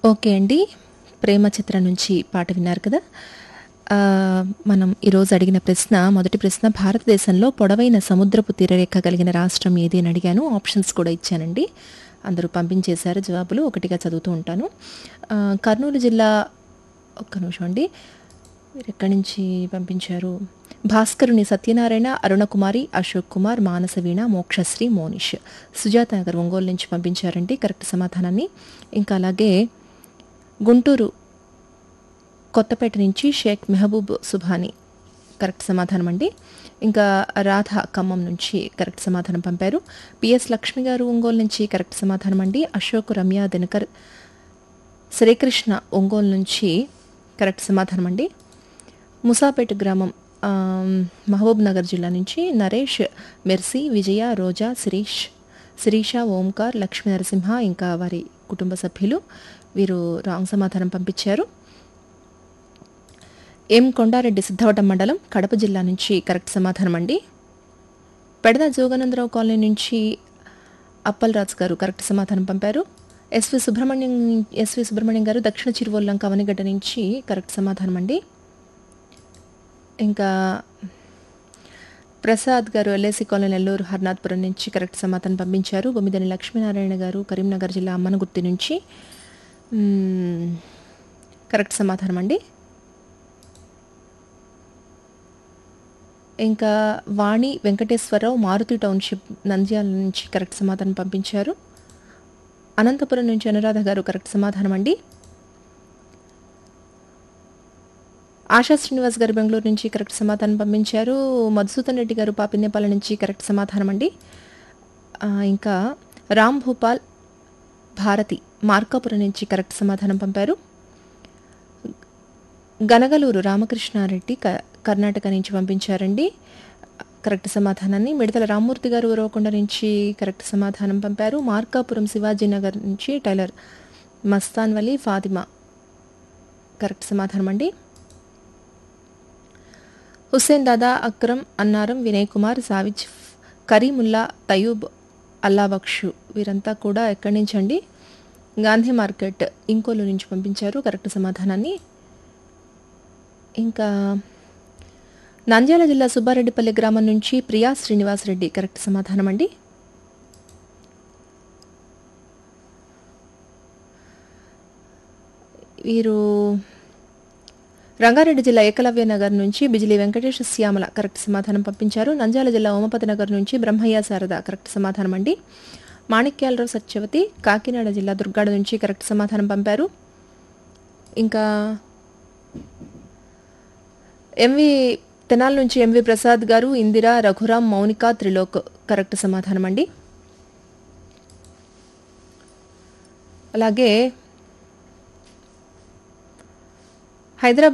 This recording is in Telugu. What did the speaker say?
ఓకే అండి ప్రేమ చిత్రం నుంచి పాట విన్నారు కదా ఆ, మనం ఈరోజు అడిగిన ప్రశ్న మొదటి ప్రశ్న భారతదేశంలో పొడవైన సముద్రపు తీరరేఖ కలిగిన రాష్ట్రం ఏది అని అడిగాను ఆప్షన్స్ కూడా ఇచ్చానండి అందరూ పంపించేశారు జవాబులు ఒకటిగా చదువుతూ ఉంటాను ఆ, కర్నూలు జిల్లా ఒక్క నిమిషం అండి మీరు ఎక్కడి నుంచి పంపించారు భాస్కరుని సత్యనారాయణ అరుణకుమారి అశోక్ కుమార్ మానసవీణ మోక్షశ్రీ మోనిష్ సుజాత నగర్ ఒంగోలు నుంచి పంపించారండి కరెక్ట్ సమాధానాన్ని ఇంకా అలాగే గుంటూరు కొత్తపేట నుంచి షేక్ మెహబూబ్ సుభాని కరెక్ట్ సమాధానం అండి ఇంకా రాధ ఖమ్మం నుంచి కరెక్ట్ సమాధానం పంపారు పిఎస్ లక్ష్మి గారు ఒంగోలు నుంచి కరెక్ట్ సమాధానం అండి అశోక్ రమ్య దినకర్ శ్రీకృష్ణ ఒంగోలు నుంచి కరెక్ట్ సమాధానం అండి ముసాపేట గ్రామం ఆమ్, మహబూబ్ నగర్ జిల్లా నుంచి నరేష్ మెర్సీ విజయ రోజా శిరీష్ శిరీష ఓంకార్ లక్ష్మీ నరసింహ ఇంకా వారి కుటుంబ సభ్యులు వీరు రాంగ్ సమాధానం పంపించారు ఎం కొండారెడ్డి సిద్ధవటం మండలం కడప జిల్లా నుంచి కరెక్ట్ సమాధానం అండి పెడద జోగానందరావు కాలనీ నుంచి అప్పలరాజు గారు కరెక్ట్ సమాధానం పంపారు ఎస్వి సుబ్రహ్మణ్యం ఎస్వి సుబ్రహ్మణ్యం గారు దక్షిణ చిరువల్లం కవనిగడ్డ నుంచి కరెక్ట్ సమాధానం అండి ఇంకా ప్రసాద్ గారు ఎల్ఐసి కాలనీ నెల్లూరు హర్నాథ్పురం నుంచి కరెక్ట్ సమాధానం పంపించారు బొమ్మిదని లక్ష్మీనారాయణ గారు కరీంనగర్ జిల్లా అమ్మనగుర్తి నుంచి మ్మ్, కరెక్ట్ సమాధానం అండి ఇంకా వాణి వెంకటేశ్వరరావు మారుతి టౌన్షిప్ నంద్యాల నుంచి కరెక్ట్ సమాధానం పంపించారు అనంతపురం నుంచి అనురాధ గారు కరెక్ట్ సమాధానం అండి ఆశా శ్రీనివాస్ గారు బెంగళూరు నుంచి కరెక్ట్ సమాధానం పంపించారు మధుసూదన్ రెడ్డి గారు పాపినేపాల నుంచి కరెక్ట్ సమాధానం అండి ఆ, ఇంకా రామ్ భూపాల్ భారతి మార్కాపురం నుంచి కరెక్ట్ సమాధానం పంపారు గనగలూరు రామకృష్ణారెడ్డి క- కర్ణాటక నుంచి పంపించారండి కరెక్ట్ సమాధానాన్ని మిడతల రామ్మూర్తి గారు ఉరవకొండ నుంచి కరెక్ట్ సమాధానం పంపారు మార్కాపురం శివాజీనగర్ నుంచి టైలర్ మస్తాన్ వలి ఫాతిమా కరెక్ట్ సమాధానం అండి హుస్సేన్ దాదా అక్రమ్ అన్నారం వినయ్ కుమార్ సావిజ్ కరీముల్లా తయూబ్ అల్లాబక్షు వీరంతా కూడా ఎక్కడి నుంచి అండి గాంధీ మార్కెట్ ఇంకోలు నుంచి పంపించారు కరెక్ట్ సమాధానాన్ని ఇంకా నంద్యాల జిల్లా సుబ్బారెడ్డిపల్లి గ్రామం నుంచి ప్రియా శ్రీనివాస్ రెడ్డి కరెక్ట్ సమాధానం అండి వీరు రంగారెడ్డి జిల్లా ఏకలవ్య నగర్ నుంచి బిజిలీ వెంకటేష్ శ్యామల కరెక్ట్ సమాధానం పంపించారు నంద్యాల జిల్లా ఓమపతి నగర్ నుంచి బ్రహ్మయ్య శారద కరెక్ట్ సమాధానం అండి మాణిక్యాలరావు సత్యవతి కాకినాడ జిల్లా దుర్గాడ నుంచి కరెక్ట్ సమాధానం పంపారు ఇంకా ఎంవి తెనాల నుంచి ఎంవి ప్రసాద్ గారు ఇందిరా రఘురాం మౌనిక త్రిలోక్ కరెక్ట్ సమాధానం అండి అలాగే హైదరాబాద్